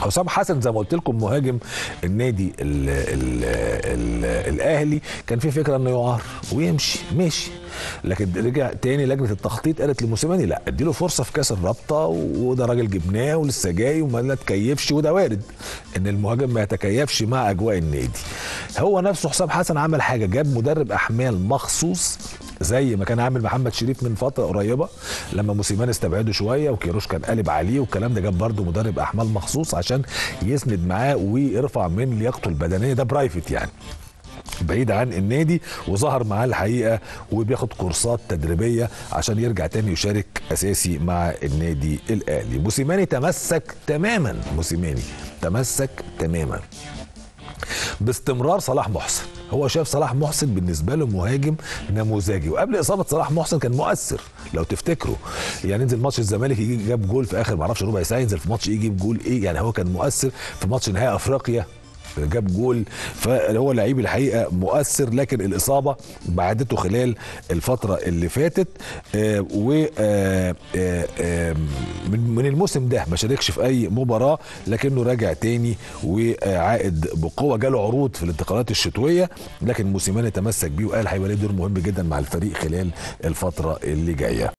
حسام حسن زي ما قلت لكم مهاجم النادي ال ال ال الاهلي كان في فكره انه يعار ويمشي ماشي لكن رجع تاني لجنه التخطيط قالت لموسيماني لا اديله فرصه في كاس الرابطه وده راجل جبناه ولسه جاي وما تكيفش وده وارد ان المهاجم ما يتكيفش مع اجواء النادي هو نفسه حسام حسن عمل حاجه جاب مدرب احمال مخصوص زي ما كان عامل محمد شريف من فتره قريبه لما موسيماني استبعده شويه وكيروش كان قالب عليه والكلام ده جاب برده مدرب احمال مخصوص عشان يسند معاه ويرفع من لياقته البدنيه ده برايفت يعني بعيد عن النادي وظهر معاه الحقيقه وبياخد كورسات تدريبيه عشان يرجع تاني يشارك اساسي مع النادي الاهلي موسيماني تمسك تماما موسيماني تمسك تماما باستمرار صلاح محسن هو شاف صلاح محسن بالنسبه له مهاجم نموذجي وقبل اصابه صلاح محسن كان مؤثر لو تفتكروا يعني ينزل ماتش الزمالك يجي جاب جول في اخر معرفش ربع ساعه ينزل في ماتش يجي يجيب جول ايه يعني هو كان مؤثر في ماتش نهائي افريقيا جاب جول فهو لعيب الحقيقه مؤثر لكن الاصابه بعدته خلال الفتره اللي فاتت آه و آه آه من, من الموسم ده ما شاركش في اي مباراه لكنه راجع تاني وعائد بقوه جاله عروض في الانتقالات الشتويه لكن موسيماني تمسك بيه وقال هيبقى له دور مهم جدا مع الفريق خلال الفتره اللي جايه